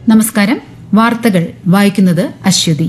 നമസ്കാരം വാർത്തകൾ വായിക്കുന്നത് അശ്വതി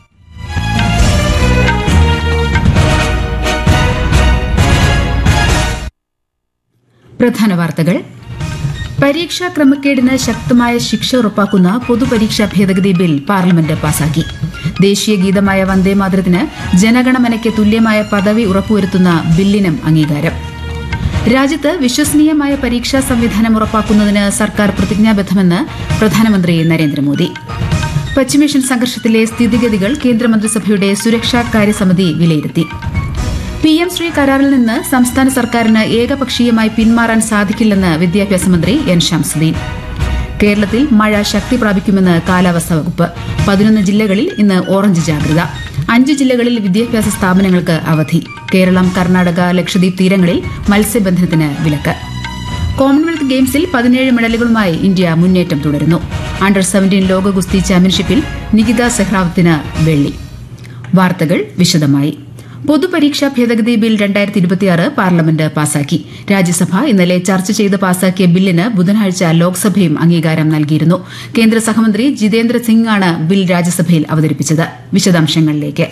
പ്രധാന വാർത്തകൾ പരീക്ഷാ ക്രമക്കേടിന് ശക്തമായ ശിക്ഷ ഉറപ്പാക്കുന്ന പൊതുപരീക്ഷാ ഭേദഗതി ബിൽ പാർലമെന്റ് പാസാക്കി ദേശീയ ഗീതമായ വന്ദേമാതരത്തിന് ജനഗണമനയ്ക്ക് തുല്യമായ പദവി ഉറപ്പുവരുത്തുന്ന ബില്ലിനും അംഗീകാരം രാജ്യത്ത് വിശ്വസനീയമായ പരീക്ഷാ സംവിധാനം ഉറപ്പാക്കുന്നതിന് സർക്കാർ പ്രതിജ്ഞാബദ്ധമെന്ന് പ്രധാനമന്ത്രി നരേന്ദ്രമോദി പശ്ചിമേഷ്യൻ സംഘർഷത്തിലെ സ്ഥിതിഗതികൾ കേന്ദ്രമന്ത്രിസഭയുടെ സുരക്ഷാ കാര്യസമിതി വിലയിരുത്തി പി എം ശ്രീ കരാറിൽ നിന്ന് സംസ്ഥാന സർക്കാരിന് ഏകപക്ഷീയമായി പിന്മാറാൻ സാധിക്കില്ലെന്ന് വിദ്യാഭ്യാസ മന്ത്രി എൻ ഷംസുദ്ദീൻ കേരളത്തിൽ മഴ ശക്തി പ്രാപിക്കുമെന്ന് കാലാവസ്ഥാ വകുപ്പ് പതിനൊന്ന് ജില്ലകളിൽ ഇന്ന് ഓറഞ്ച് ജാഗ്രത അഞ്ച് ജില്ലകളിൽ വിദ്യാഭ്യാസ സ്ഥാപനങ്ങൾക്ക് അവധി കേരളം കർണാടക ലക്ഷദ്വീപ് തീരങ്ങളിൽ മത്സ്യബന്ധനത്തിന് വിലക്ക് കോമൺവെൽത്ത് ഗെയിംസിൽ പതിനേഴ് മെഡലുകളുമായി ഇന്ത്യ മുന്നേറ്റം തുടരുന്നു അണ്ടർ സെവന്റീൻ ലോക ഗുസ്തി ചാമ്പ്യൻഷിപ്പിൽ നികിത സെഹ്റാവത്തിന് വെള്ളി വാർത്തകൾ വിശദമായി പൊതുപരീക്ഷാ ഭേദഗതി ബിൽ രണ്ടായിരത്തി ഇരുപത്തിയാറ് പാർലമെന്റ് പാസാക്കി രാജ്യസഭ ഇന്നലെ ചർച്ച ചെയ്ത് പാസാക്കിയ ബില്ലിന് ബുധനാഴ്ച ലോക്സഭയും അംഗീകാരം നൽകിയിരുന്നു കേന്ദ്ര സഹമന്ത്രി ജിതേന്ദ്ര സിംഗാണ് ബിൽ രാജ്യസഭയിൽ അവതരിപ്പിച്ചത് വിശദാംശങ്ങളിലേക്ക്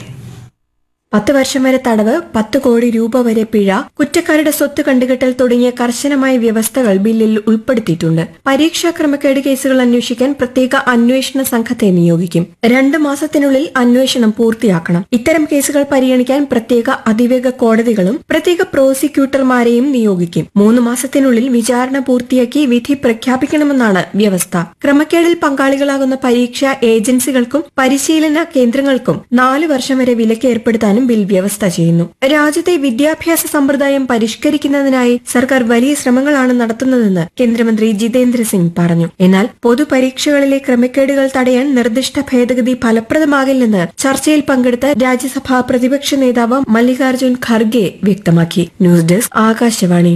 പത്ത് വർഷം വരെ തടവ് പത്ത് കോടി രൂപ വരെ പിഴ കുറ്റക്കാരുടെ സ്വത്ത് കണ്ടുകെട്ടൽ തുടങ്ങിയ കർശനമായ വ്യവസ്ഥകൾ ബില്ലിൽ ഉൾപ്പെടുത്തിയിട്ടുണ്ട് പരീക്ഷാ ക്രമക്കേട് കേസുകൾ അന്വേഷിക്കാൻ പ്രത്യേക അന്വേഷണ സംഘത്തെ നിയോഗിക്കും രണ്ട് മാസത്തിനുള്ളിൽ അന്വേഷണം പൂർത്തിയാക്കണം ഇത്തരം കേസുകൾ പരിഗണിക്കാൻ പ്രത്യേക അതിവേഗ കോടതികളും പ്രത്യേക പ്രോസിക്യൂട്ടർമാരെയും നിയോഗിക്കും മൂന്ന് മാസത്തിനുള്ളിൽ വിചാരണ പൂർത്തിയാക്കി വിധി പ്രഖ്യാപിക്കണമെന്നാണ് വ്യവസ്ഥ ക്രമക്കേടിൽ പങ്കാളികളാകുന്ന പരീക്ഷാ ഏജൻസികൾക്കും പരിശീലന കേന്ദ്രങ്ങൾക്കും നാല് വർഷം വരെ വിലക്ക് ഏർപ്പെടുത്താനും ബിൽ വ്യവസ്ഥ ചെയ്യുന്നു രാജ്യത്തെ വിദ്യാഭ്യാസ സമ്പ്രദായം പരിഷ്കരിക്കുന്നതിനായി സർക്കാർ വലിയ ശ്രമങ്ങളാണ് നടത്തുന്നതെന്ന് കേന്ദ്രമന്ത്രി ജിതേന്ദ്ര സിംഗ് പറഞ്ഞു എന്നാൽ പൊതുപരീക്ഷകളിലെ ക്രമക്കേടുകൾ തടയാൻ നിർദ്ദിഷ്ട ഭേദഗതി ഫലപ്രദമാകില്ലെന്ന് ചർച്ചയിൽ പങ്കെടുത്ത രാജ്യസഭാ പ്രതിപക്ഷ നേതാവ് മല്ലികാർജ്ജുൻ ഖർഗെ വ്യക്തമാക്കി ന്യൂസ് ഡെസ്ക് ആകാശവാണി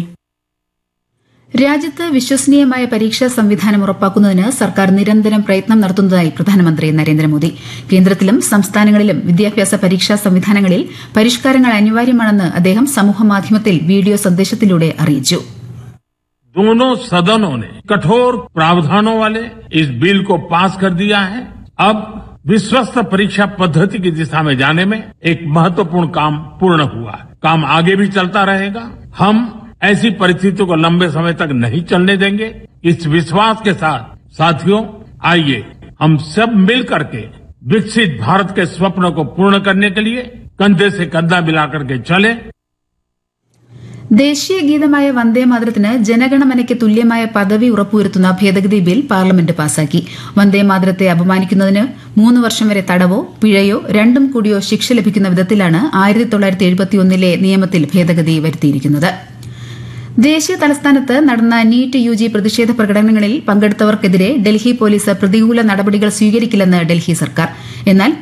രാജ്യത്ത് വിശ്വസനീയമായ പരീക്ഷാ സംവിധാനം ഉറപ്പാക്കുന്നതിന് സർക്കാർ നിരന്തരം പ്രയത്നം നടത്തുന്നതായി പ്രധാനമന്ത്രി നരേന്ദ്രമോദി കേന്ദ്രത്തിലും സംസ്ഥാനങ്ങളിലും വിദ്യാഭ്യാസ പരീക്ഷാ സംവിധാനങ്ങളിൽ പരിഷ്കാരങ്ങൾ അനിവാര്യമാണെന്ന് അദ്ദേഹം സമൂഹമാധ്യമത്തിൽ വീഡിയോ സന്ദേശത്തിലൂടെ അറിയിച്ചു दोनों सदनों ने कठोर प्रावधानों वाले इस बिल को पास कर दिया है अब विश्वस्त परीक्षा पद्धति की दिशा में जाने में एक महत्वपूर्ण काम पूर्ण हुआ है काम आगे भी चलता रहेगा हम ऐसी परिस्थितियों को लंबे समय तक नहीं चलने देंगे इस विश्वास के साथ साथियों आइए हम सब मिल करके विकसित भारत के स्वप्न को पूर्ण करने के लिए कंधे से कंधा मिलाकर के चले ദേശീയ ഗീതമായ വന്ദേമാതരത്തിന് ജനഗണമനയ്ക്ക് തുല്യമായ പദവി ഉറപ്പുവരുത്തുന്ന ഭേദഗതി ബിൽ പാർലമെന്റ് പാസാക്കി വന്ദേമാതരത്തെ അപമാനിക്കുന്നതിന് മൂന്ന് വർഷം വരെ തടവോ പിഴയോ രണ്ടും കൂടിയോ ശിക്ഷ ലഭിക്കുന്ന വിധത്തിലാണ് ആയിരത്തി തൊള്ളായിരത്തി എഴുപത്തിയൊന്നിലെ നിയമത്തിൽ ഭേദഗതി വരുത്തിയിരിക്കുന്നത് ദേശീയ തലസ്ഥാനത്ത് നടന്ന നീറ്റ് യു ജി പ്രതിഷേധ പ്രകടനങ്ങളിൽ പങ്കെടുത്തവർക്കെതിരെ ഡൽഹി പോലീസ് പ്രതികൂല നടപടികൾ സ്വീകരിക്കില്ലെന്ന് ഡൽഹി സർക്കാർ എന്നാൽ